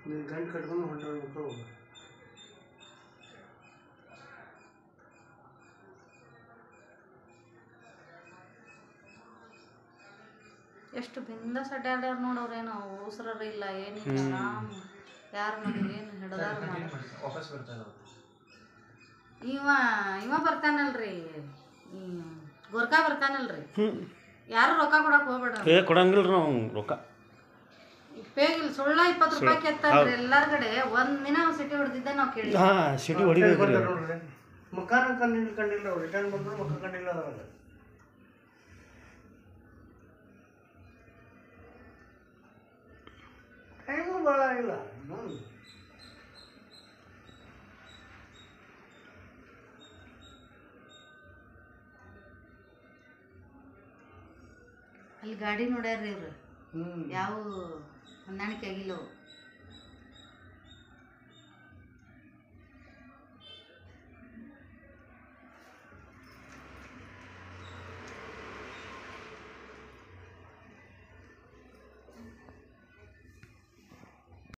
ನೀನು ಗಂಟು ಕಟ್ಕೊಂಡು ಹೊಂಟೋಗ್ಬೇಕು ಹೋಗು ಎಷ್ಟು ಬಿಂದಾಸ್ ಅಡ್ಡಾಡ್ಯಾರ ನೋಡವ್ರೇನು ಉಸ್ರರ ಇಲ್ಲ ಏನಿಲ್ಲ ಆರಾಮ್ ಯಾರು ನಮ್ಗೆ ಏನು ಹಿಡ್ದಾರ ಮಾಡಿ ವಾಪಸ್ ಬರ್ತಾರೆ ಅವ್ರು. ಇವ ಇವ ಬರ್ತಾನಲ್ರಿ ಈ ಗೋರ್ಕಾ ಬರ್ತಾನಲ್ರಿ ಯಾರು ರೊಕ್ಕ ಕೊಡಕ್ ಹೋಗ್ಬೇಡ್ರಿ ಏ ಕೊಡಂಗಿಲ್ಲ ರೀ ನಾವು ರೊಕ್ಕ ಪೇಗಿಲ್ ಸುಳ್ಳ ಇಪ್ಪತ್ತು ರೂಪಾಯಿ ಕೆತ್ತಲ್ರಿ ಎಲ್ಲಾರ ಕಡೆ ಒಂದ್ ದಿನ ಸಿಟಿ ಹೊಡೆದಿದ್ದೆ ನಾವು ಕೇಳಿ ಹಾಂ ಸಿಟಿ ಹೊಡಿಬೇಕು ರೀ ನೋಡ್ರಿ ಮುಖಾನ ಕಂಡಿಲ್ಲ ಕಂಡಿಲ್ಲ ಅವ್ರು ರಿಟರ್ನ್ ಬಂದ್ರು ಮುಖ ಕಂಡಿಲ್ಲ ಅದ್ರಾಗ ಟೈಮು ಭಾಳ ಇಲ್ಲ ಹ್ಞೂ ಅಲ್ಲಿ ಗಾಡಿ ನೋಡ್ಯಾರ್ರಿ ಇವ್ರು ಹ್ಞೂ ಯಾವ ಹೊಂದಾಣಿಕೆ ಆಗಿಲ್ಲ ಅವು